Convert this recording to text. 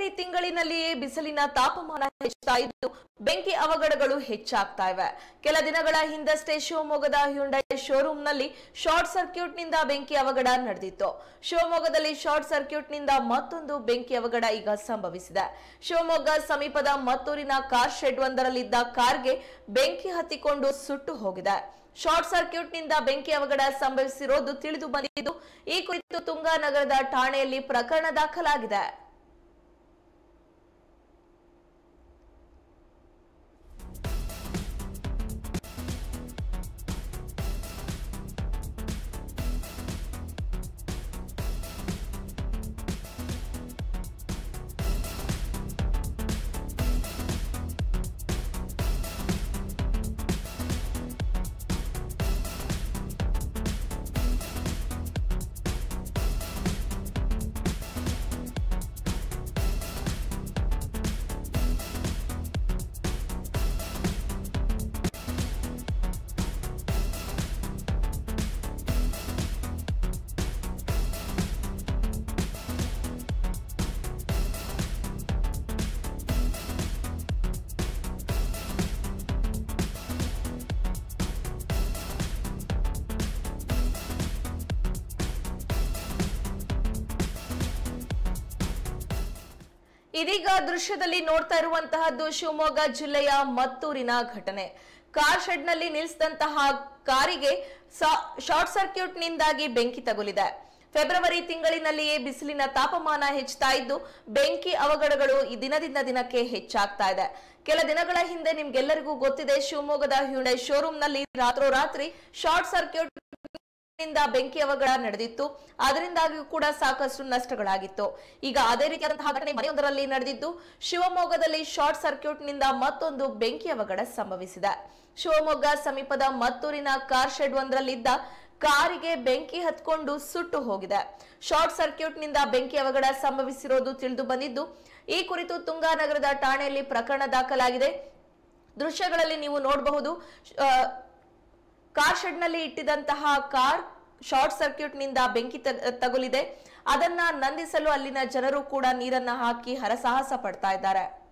ತಿಂಗಳಿನಲ್ಲಿಯೇ ಬಿಸಿಲಿನ ತಾಪಮಾನ ಹೆಚ್ಚುತ್ತಾ ಇದ್ದು ಬೆಂಕಿ ಅವಘಡಗಳು ಹೆಚ್ಚಾಗ್ತಾ ಇವೆ ಕೆಲ ದಿನಗಳ ಹಿಂದಷ್ಟೇ ಶಿವಮೊಗ್ಗದ ಹ್ಯುಂಡೈ ಶೋರೂಮ್ನಲ್ಲಿ ಶಾರ್ಟ್ ಸರ್ಕ್ಯೂಟ್ನಿಂದ ಬೆಂಕಿ ಅವಘಡ ನಡೆದಿತ್ತು ಶಿವಮೊಗ್ಗದಲ್ಲಿ ಶಾರ್ಟ್ ಸರ್ಕ್ಯೂಟ್ನಿಂದ ಮತ್ತೊಂದು ಬೆಂಕಿ ಅವಘಡ ಈಗ ಸಂಭವಿಸಿದೆ ಶಿವಮೊಗ್ಗ ಸಮೀಪದ ಮತ್ತೂರಿನ ಕಾರ್ ಶೆಡ್ ಒಂದರಲ್ಲಿದ್ದ ಕಾರ್ಗೆ ಬೆಂಕಿ ಹತ್ತಿಕೊಂಡು ಸುಟ್ಟು ಹೋಗಿದೆ ಶಾರ್ಟ್ ಸರ್ಕ್ಯೂಟ್ನಿಂದ ಬೆಂಕಿ ಅವಘಡ ಸಂಭವಿಸಿರೋದು ತಿಳಿದು ಬಂದಿದ್ದು ಈ ಕುರಿತು ತುಂಗಾ ನಗರದ ಠಾಣೆಯಲ್ಲಿ ಪ್ರಕರಣ ದಾಖಲಾಗಿದೆ ಇದೀಗ ದೃಶ್ಯದಲ್ಲಿ ನೋಡ್ತಾ ಇರುವಂತಹದ್ದು ಶಿವಮೊಗ್ಗ ಜಿಲ್ಲೆಯ ಮತ್ತೂರಿನ ಘಟನೆ ಕಾರ್ ಶೆಡ್ ನಲ್ಲಿ ನಿಲ್ಲಿಸಿದಂತಹ ಕಾರಿಗೆ ಸಾ- ಶಾರ್ಟ್ ಸರ್ಕ್ಯೂಟ್ ನಿಂದಾಗಿ ಬೆಂಕಿ ತಗುಲಿದೆ ಫೆಬ್ರವರಿ ತಿಂಗಳಿನಲ್ಲಿಯೇ ಬಿಸಿಲಿನ ತಾಪಮಾನ ಹೆಚ್ಚುತ್ತಾ ಇದ್ದು ಬೆಂಕಿ ಅವಘಡಗಳು ಈ ದಿನದಿಂದ ದಿನಕ್ಕೆ ಹೆಚ್ಚಾಗ್ತಾ ಇದೆ ಕೆಲ ದಿನಗಳ ಹಿಂದೆ ನಿಮ್ಗೆಲ್ಲರಿಗೂ ಗೊತ್ತಿದೆ ಶಿವಮೊಗ್ಗದ ಹ್ಯುಂಡೈ ಶೋರೂಮ್ ನಲ್ಲಿ ರಾತ್ರೋರಾತ್ರಿ ಶಾರ್ಟ್ ಸರ್ಕ್ಯೂಟ್ ನಿಂದ ಬೆಂಕಿ ಅವಘಡ ನಡೆದಿತ್ತು ಅದರಿಂದಾಗಿಯೂ ಕೂಡ ಸಾಕಷ್ಟು ನಷ್ಟಗಳಾಗಿತ್ತು ಈಗ ಅದೇ ರೀತಿಯಾದಂತಹ ಘಟನೆ ಮನೆಯೊಂದರಲ್ಲಿ ನಡೆದಿದ್ದು ಶಿವಮೊಗ್ಗದಲ್ಲಿ ಶಾರ್ಟ್ ಸರ್ಕ್ಯೂಟ್ ನಿಂದ ಮತ್ತೊಂದು ಬೆಂಕಿ ಅವಘಡ ಸಂಭವಿಸಿದೆ ಶಿವಮೊಗ್ಗ ಸಮೀಪದ ಮತ್ತೂರಿನ ಕಾರ್ ಶೆಡ್ ಒಂದರಲ್ಲಿದ್ದ ಕಾರಿಗೆ ಬೆಂಕಿ ಹತ್ಕೊಂಡು ಸುಟ್ಟು ಹೋಗಿದೆ ಶಾರ್ಟ್ ಸರ್ಕ್ಯೂಟ್ ನಿಂದ ಬೆಂಕಿ ಅವಘಡ ಸಂಭವಿಸಿರೋದು ತಿಳಿದು ಬಂದಿದ್ದು ಈ ಕುರಿತು ತುಂಗಾನಗರದ ಠಾಣೆಯಲ್ಲಿ ಪ್ರಕರಣ ದಾಖಲಾಗಿದೆ ದೃಶ್ಯಗಳಲ್ಲಿ ನೀವು ನೋಡಬಹುದು ಆ, ಕಾರ್ ಶೆಡ್ ನಲ್ಲಿ ಇಟ್ಟಿದ್ದಂತಹ ಕಾರ್ ಶಾರ್ಟ್ ಸರ್ಕ್ಯೂಟ್ ನಿಂದ ಬೆಂಕಿ ತ- ತಗುಲಿದೆ ಅದನ್ನ ನಂದಿಸಲು ಅಲ್ಲಿನ ಜನರು ಕೂಡ ನೀರನ್ನ ಹಾಕಿ ಹರಸಾಹಸ ಪಡ್ತಾ ಇದ್ದಾರೆ